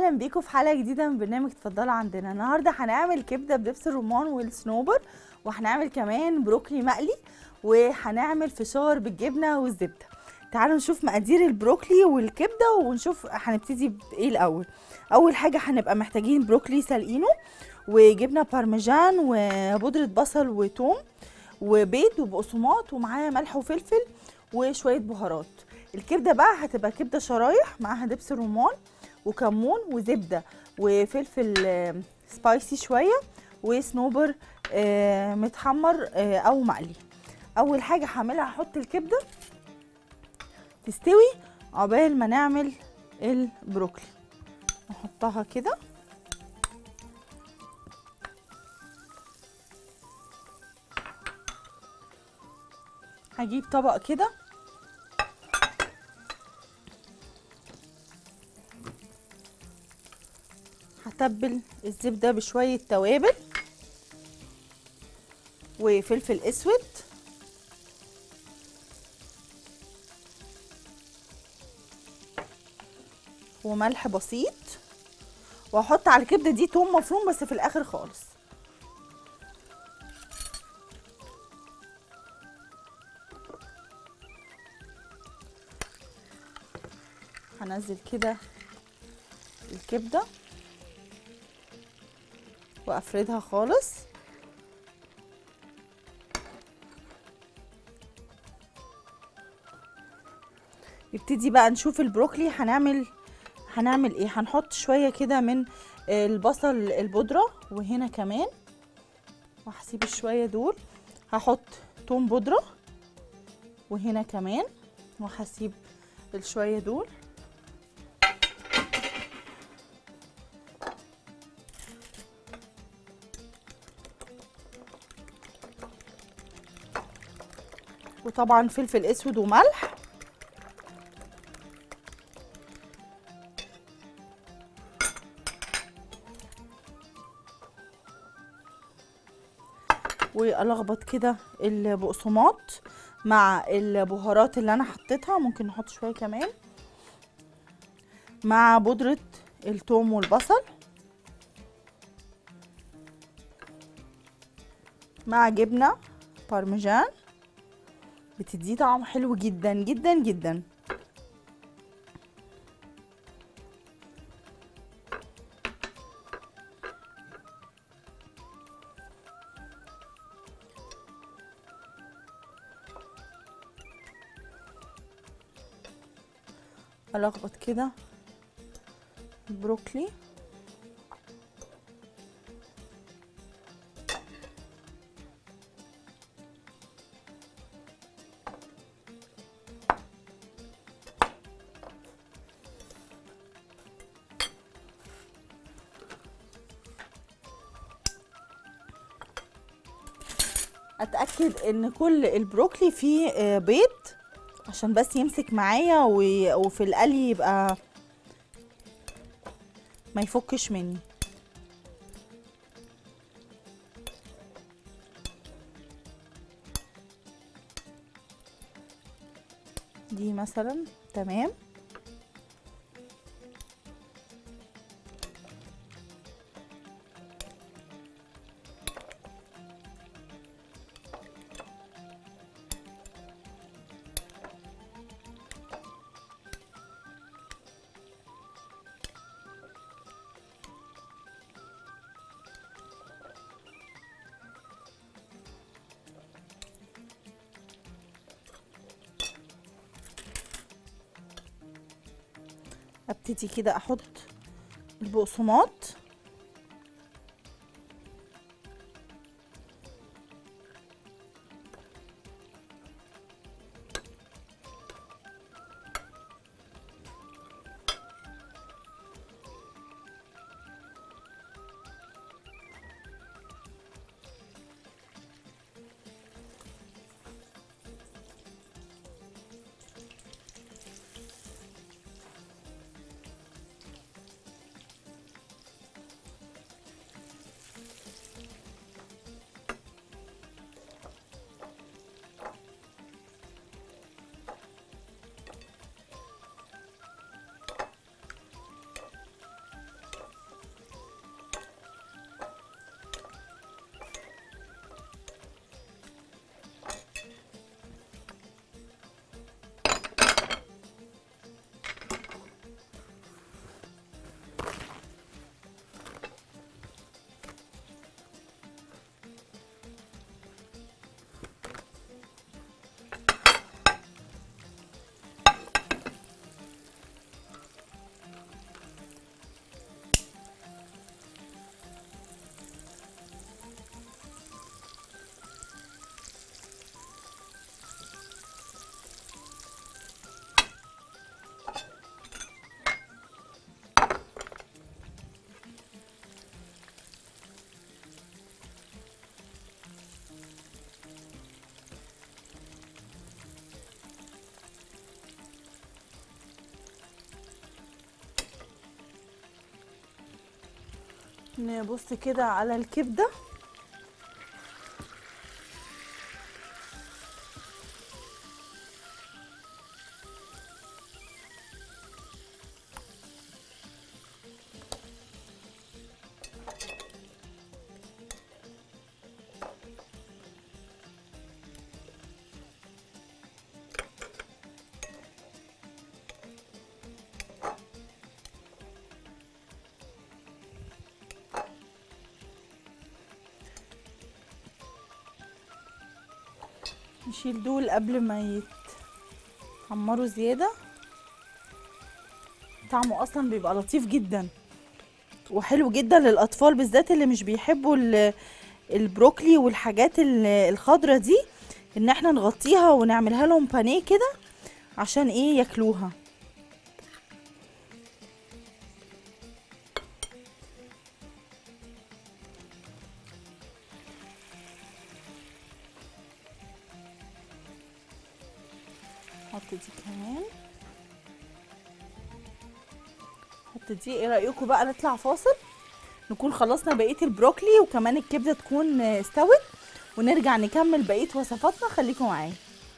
اهلا بيكم في حلقه جديده من برنامج اتفضلوا عندنا النهارده هنعمل كبده بدبس الرمان والصنوبر وهنعمل كمان بروكلي مقلي وهنعمل فشار بالجبنه والزبده تعالوا نشوف مقادير البروكلي والكبده ونشوف هنبتدي بايه الاول اول حاجه هنبقى محتاجين بروكلي سلقينه وجبنه بارميجان وبودره بصل وتوم وبيض وبقسماط ومعاه ملح وفلفل وشويه بهارات الكبده بقى هتبقى كبده شرايح معاها دبس الرمان وكمون وزبده وفلفل آه، سبايسي شويه وصنوبر آه، متحمر آه، او مقلي اول حاجه هعملها هحط الكبده تستوي عقبال ما نعمل البروكلي نحطها كده هجيب طبق كده هتبل الزبدة بشوية توابل وفلفل اسود وملح بسيط واحط على الكبده دي توم مفروم بس في الاخر خالص هنزل كده الكبده وافردها خالص نبتدي بقى نشوف البروكلي هنعمل هنعمل ايه هنحط شويه كده من البصل البودره وهنا كمان وهسيب الشويه دول هحط توم بودره وهنا كمان وهسيب الشويه دول وطبعا فلفل اسود وملح والخبط كده البقسماط مع البهارات اللي انا حطيتها ممكن نحط شويه كمان مع بودره الثوم والبصل مع جبنه بارميجان بتديه طعم حلو جدا جدا جدا الخبط كده البروكلي اتاكد ان كل البروكلي فيه آه، بيض عشان بس يمسك معايا و- وفي القلي يبقى ما يفكش مني دي مثلا تمام ابتدي كده احط البقسماط نبص كده على الكبده نشيل دول قبل ما يتحمروا زيادة طعمه اصلا بيبقى لطيف جدا وحلو جدا للاطفال بالذات اللي مش بيحبوا ال- البروكلي والحاجات ال- الخضرة دي ان احنا نغطيها ونعملها لهم بانيه كده عشان ايه ياكلوها حط دي كمان حط دي ايه رايكم بقى نطلع فاصل نكون خلصنا بقيه البروكلي وكمان الكبده تكون آه، استوت ونرجع نكمل بقيه وصفاتنا خليكم معايا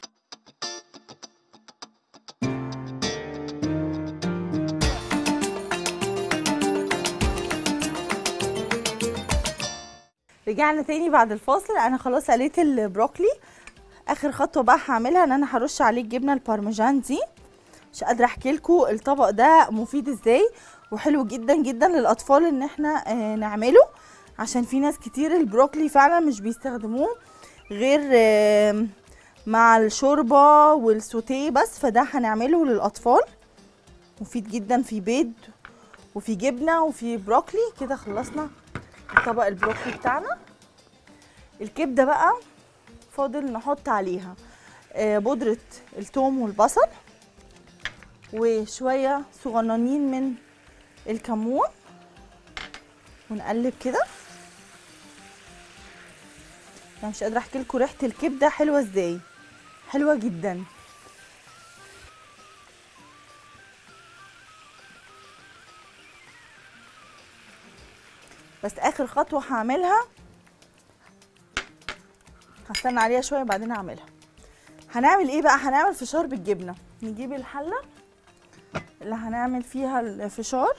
رجعنا تاني بعد الفاصل انا خلاص قليت البروكلي اخر خطوه بقى هعملها ان انا هرش عليه الجبنه البارميجان دي مش قادره احكي لكم الطبق ده مفيد ازاي وحلو جدا جدا للاطفال ان احنا آه، نعمله عشان في ناس كتير البروكلي فعلا مش بيستخدموه غير آه، مع الشوربه والسوتيه بس فده هنعمله للاطفال مفيد جدا في بيض وفي جبنه وفي بروكلي كده خلصنا طبق البروكلي بتاعنا الكبده بقى فاضل نحط عليها آه، بودرة الثوم والبصل وشوية صغننين من الكمون ونقلب كده انا مش قادره احكي لكم ريحه الكبده حلوه ازاي حلوه جدا بس اخر خطوه هعملها هستنى عليها شويه بعدين اعملها هنعمل ايه بقى هنعمل فشار بالجبنه نجيب الحله اللي هنعمل فيها الفشار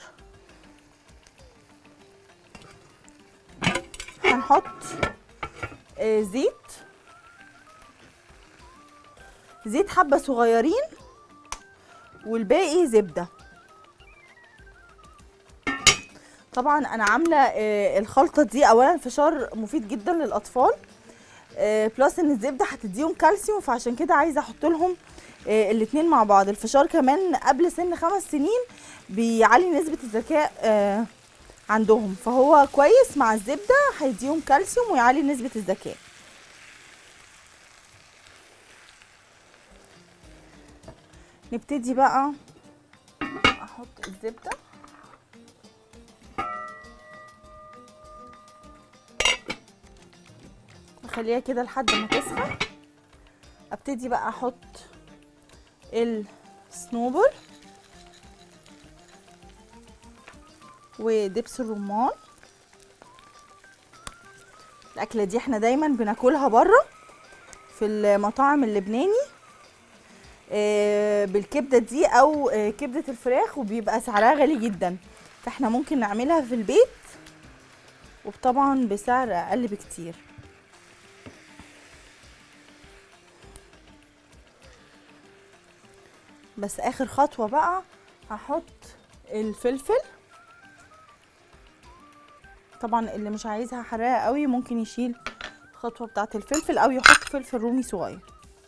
هنحط آه، زيت زيت حبه صغيرين والباقي زبده طبعا انا عامله آه، الخلطه دي اولا فشار مفيد جدا للاطفال آه، بلس ان الزبده هتديهم كالسيوم فعشان كده عايزه احط لهم آه، الاتنين مع بعض الفشار كمان قبل سن خمس سنين بيعلي نسبه الذكاء آه، عندهم فهو كويس مع الزبده هيديهم كالسيوم ويعلي نسبه الذكاء نبتدي بقى احط الزبده اخليها كده لحد ما تسخن ابتدي بقى احط السنوبر ودبس الرمان الاكله دي احنا دايما بناكلها بره في المطاعم اللبناني آه، بالكبده دي او آه، كبده الفراخ وبيبقى سعرها غالي جدا فاحنا ممكن نعملها في البيت وطبعا بسعر اقل بكتير بس اخر خطوه بقى هحط الفلفل طبعا اللي مش عايزها حراقه قوي ممكن يشيل الخطوه بتاعه الفلفل او يحط فلفل رومي صغير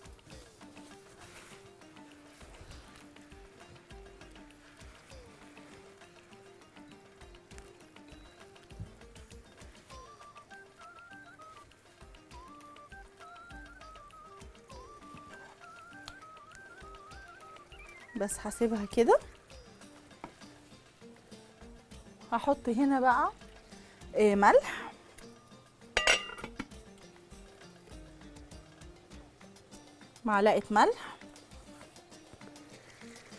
بس هسيبها كده هحط هنا بقى آه، ملح معلقه ملح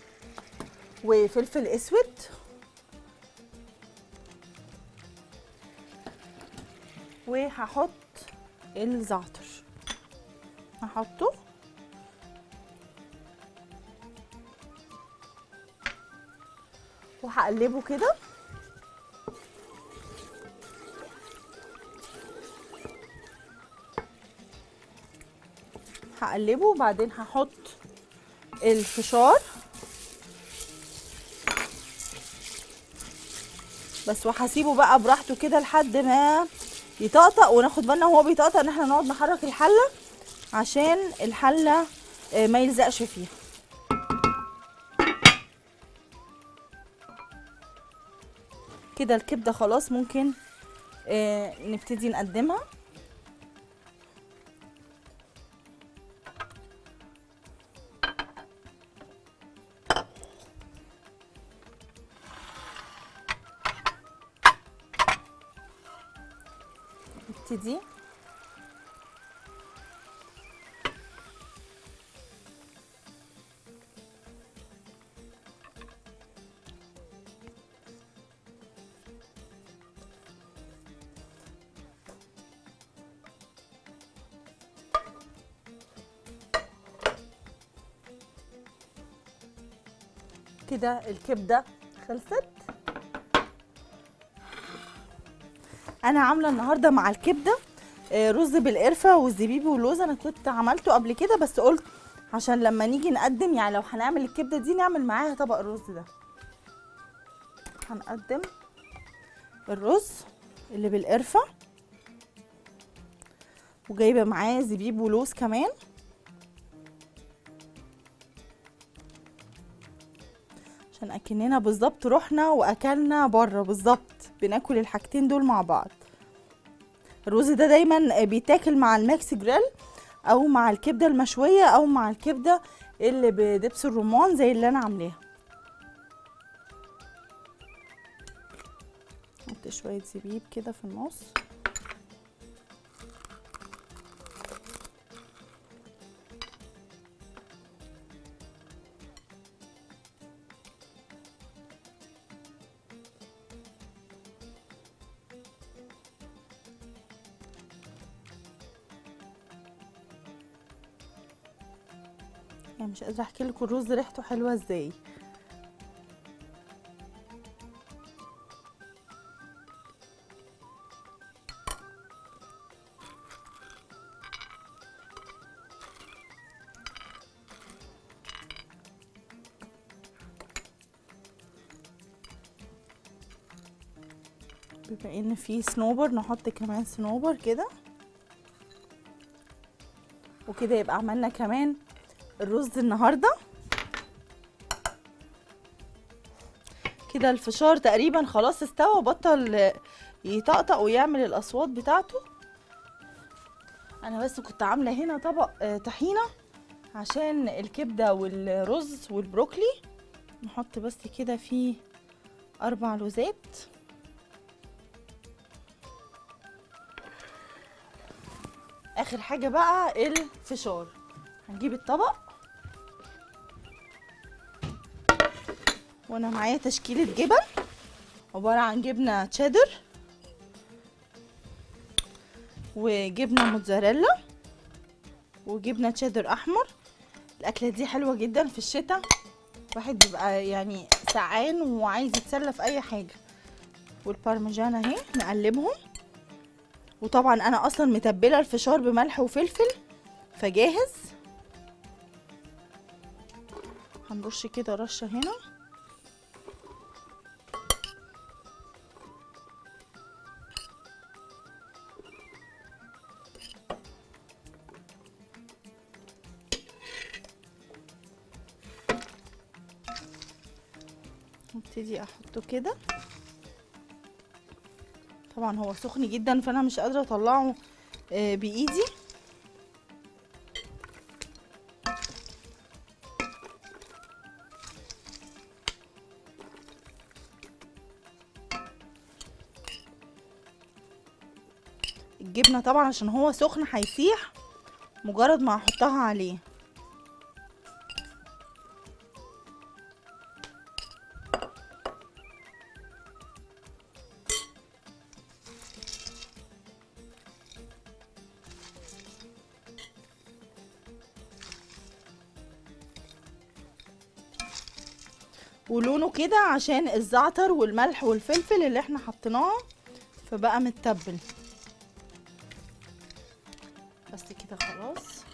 وفلفل اسود وهحط الزعتر هحطه وهقلبه كده هقلبه وبعدين هحط الفشار بس وهسيبه بقى براحته كده لحد ما يطقطق وناخد بالنا وهو بيطقطق ان احنا نقعد نحرك الحله عشان الحله آه، ما يلزقش فيها كده الكبده خلاص ممكن آه، نبتدي نقدمها نبتدي كده الكبده خلصت انا عامله النهارده مع الكبده آه، رز بالقرفه والزبيب واللوز انا كنت عملته قبل كده بس قلت عشان لما نيجي نقدم يعني لو هنعمل الكبده دي نعمل معاها طبق الرز ده هنقدم الرز اللي بالقرفه وجايبه معاه زبيب ولوز كمان عشان اكننا بالظبط رحنا واكلنا بره بالظبط بناكل الحاجتين دول مع بعض الرز ده دايما بيتاكل مع الماكس جريل او مع الكبده المشويه او مع الكبده اللي بدبس الرمان زي اللي انا عاملاها نحط شويه زبيب كده في النص يعني مش قادره احكي لكم الرز ريحته حلوه ازاي بما ان في صنوبر نحط كمان صنوبر كده وكده يبقى عملنا كمان الرز النهارده كده الفشار تقريبا خلاص استوى بطل يطقطق ويعمل الاصوات بتاعته انا بس كنت عامله هنا طبق آه، طحينه عشان الكبده والرز والبروكلي نحط بس كده فيه اربع لوزات اخر حاجه بقى الفشار هنجيب الطبق وانا معايا تشكيله جبن عباره عن جبنه تشيدر وجبنه موتزاريلا وجبنه تشيدر احمر الاكله دي حلوه جدا في الشتاء واحد بيبقى يعني سعان وعايز يتسلى في اي حاجه والبارميجان اهي نقلبهم وطبعا انا اصلا متبله الفشار بملح وفلفل فجاهز هنرش كده رشه هنا ابتدي احطه كده طبعا هو سخن جدا فانا مش قادره اطلعه آه، بايدي الجبنه طبعا عشان هو سخن هيسيح مجرد ما احطها عليه ولونه كده عشان الزعتر والملح والفلفل اللي احنا حطيناه فبقى متبل بس كده خلاص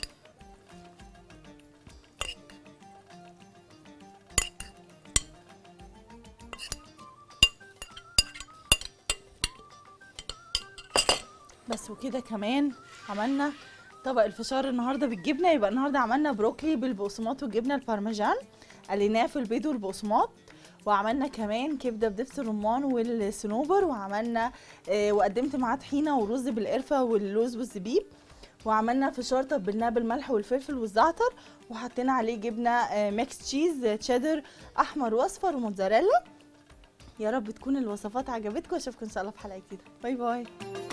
بس وكده كمان عملنا طبق الفشار النهارده بالجبنه يبقى النهارده عملنا بروكلي بالبقسماط والجبنه البارميجان قليناه في البيض والبقسماط وعملنا كمان كبده بدبس الرمان والصنوبر وعملنا آه وقدمت معاه طحينه ورز بالقرفه واللوز والزبيب وعملنا فشار تبلناه بالملح والفلفل والزعتر وحطينا عليه جبنه آه ميكس تشيز آه، تشيدر احمر واصفر وموتزاريلا يا رب تكون الوصفات عجبتكم اشوفكم ان شاء الله في حلقه جديده باي باي